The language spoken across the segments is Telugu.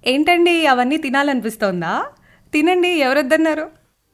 ఏంటండి అవన్నీ తినాలనిపిస్తోందా తినండి ఎవరొద్దన్నారు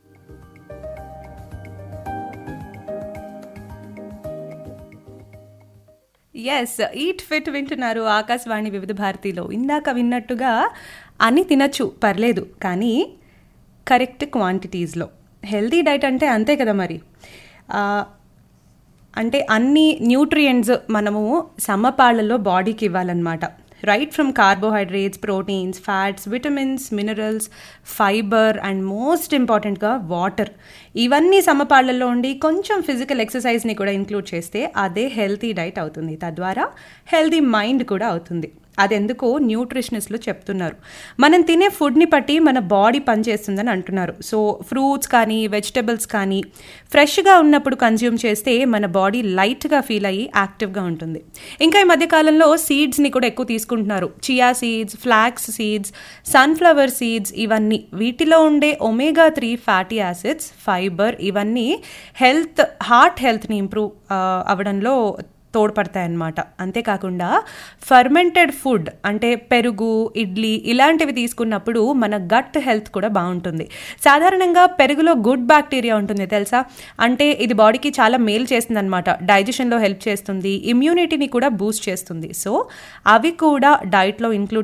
ఎస్ ఈట్ ఫిట్ వింటున్నారు ఆకాశవాణి వివిధ భారతిలో ఇందాక విన్నట్టుగా అన్ని తినచ్చు పర్లేదు కానీ కరెక్ట్ క్వాంటిటీస్లో హెల్తీ డైట్ అంటే అంతే కదా మరి ఆ, అంటే అన్ని న్యూట్రియంట్స్ మనము సమపాళ్లలో బాడీకి ఇవ్వాలన్నమాట right from carbohydrates proteins fats vitamins minerals fibre and most ఇంపార్టెంట్గా వాటర్ ఇవన్నీ సమపాళ్లలో ఉండి కొంచెం ఫిజికల్ ఎక్సర్సైజ్ని కూడా ఇంక్లూడ్ చేస్తే అదే హెల్తీ డైట్ అవుతుంది తద్వారా హెల్తీ మైండ్ కూడా అవుతుంది అదెందుకో న్యూట్రిషనిస్ట్లు చెప్తున్నారు మనం తినే ఫుడ్ని బట్టి మన బాడీ పనిచేస్తుందని అంటున్నారు సో ఫ్రూట్స్ కానీ వెజిటబుల్స్ కానీ ఫ్రెష్గా ఉన్నప్పుడు కన్జ్యూమ్ చేస్తే మన బాడీ లైట్గా ఫీల్ అయ్యి యాక్టివ్గా ఉంటుంది ఇంకా ఈ మధ్యకాలంలో సీడ్స్ని కూడా ఎక్కువ తీసుకుంటున్నారు chia seeds flax seeds sunflower seeds ఇవన్నీ వీటిలో ఉండే omega three fatty acids fibre ఇవన్నీ హెల్త్ హార్ట్ హెల్త్ని ఇంప్రూవ్ అవ్వడంలో తోడ్పడతాయన్నమాట అంతేకాకుండా ఫర్మెంటెడ్ ఫుడ్ అంటే పెరుగు ఇడ్లీ ఇలాంటివి తీసుకున్నప్పుడు మన గట్ హెల్త్ కూడా బాగుంటుంది సాధారణంగా పెరుగులో గుడ్ బ్యాక్టీరియా ఉంటుంది తెలుసా అంటే ఇది బాడీకి చాలా మేలు చేస్తుంది అనమాట డైజెషన్లో హెల్ప్ చేస్తుంది ఇమ్యూనిటీని కూడా బూస్ట్ చేస్తుంది సో అవి కూడా డైట్లో ఇంక్లూడ్